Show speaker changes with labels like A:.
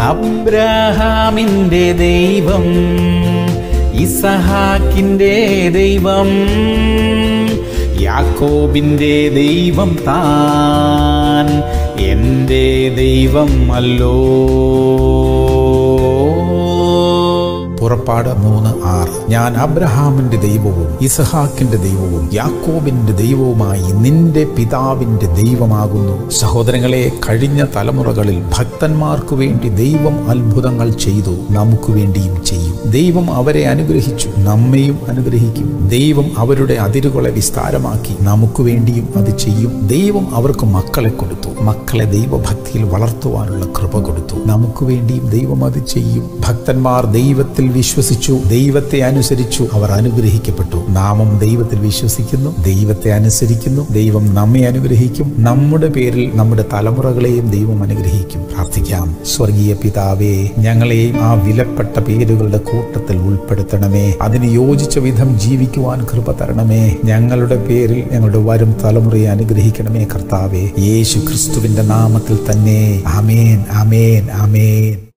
A: അബ്രഹാമിൻ്റെ ദൈവം ഇസഹാക്കിൻ്റെ ദൈവം യാക്കോബിൻ്റെ ദൈവം താൻ എൻ്റെ ദൈവം അല്ലോ
B: പുറപ്പാട് മൂന്ന് ആറ് ഞാൻ അബ്രഹാമിന്റെ ദൈവവും ഇസഹാക്കിന്റെ ദൈവവും യാക്കോബിന്റെ ദൈവവുമായി നിന്റെ പിതാവിന്റെ ദൈവമാകുന്നു സഹോദരങ്ങളെ കഴിഞ്ഞ തലമുറകളിൽ ഭക്തന്മാർക്കു വേണ്ടി ദൈവം അത്ഭുതങ്ങൾ ചെയ്തു നമുക്ക് വേണ്ടിയും ചെയ്യും ദൈവം അവരെ അനുഗ്രഹിച്ചു നമ്മെയും അനുഗ്രഹിക്കും ദൈവം അവരുടെ അതിരുകളെ വിസ്താരമാക്കി നമുക്ക് വേണ്ടിയും അത് ചെയ്യും ദൈവം അവർക്ക് മക്കളെ കൊടുത്തു മക്കളെ ദൈവഭക്തിയിൽ വളർത്തുവാനുള്ള കൃപ കൊടുത്തു നമുക്ക് വേണ്ടിയും ദൈവം അത് ചെയ്യും ഭക്തന്മാർ ദൈവത്തിൽ വിശ്വസിച്ചു ദൈവത്തെ അനുസരിച്ചു അവർ അനുഗ്രഹിക്കപ്പെട്ടു നാമം ദൈവത്തിൽ വിശ്വസിക്കുന്നു ദൈവത്തെ അനുസരിക്കുന്നു ദൈവം നമ്മെ അനുഗ്രഹിക്കും നമ്മുടെ പേരിൽ നമ്മുടെ തലമുറകളെയും ദൈവം അനുഗ്രഹിക്കും പ്രാർത്ഥിക്കാം സ്വർഗീയ പിതാവേ ഞങ്ങളെയും ആ വിലപ്പെട്ട പേരുകളുടെ കൂട്ടത്തിൽ ഉൾപ്പെടുത്തണമേ അതിന് യോജിച്ച വിധം ജീവിക്കുവാൻ കൃപ തരണമേ ഞങ്ങളുടെ പേരിൽ ഞങ്ങളുടെ വരും തലമുറയെ അനുഗ്രഹിക്കണമേ കർത്താവേ യേശു ക്രിസ്തുവിന്റെ നാമത്തിൽ തന്നെ ആമേൻ ആമേൻ ആമേൻ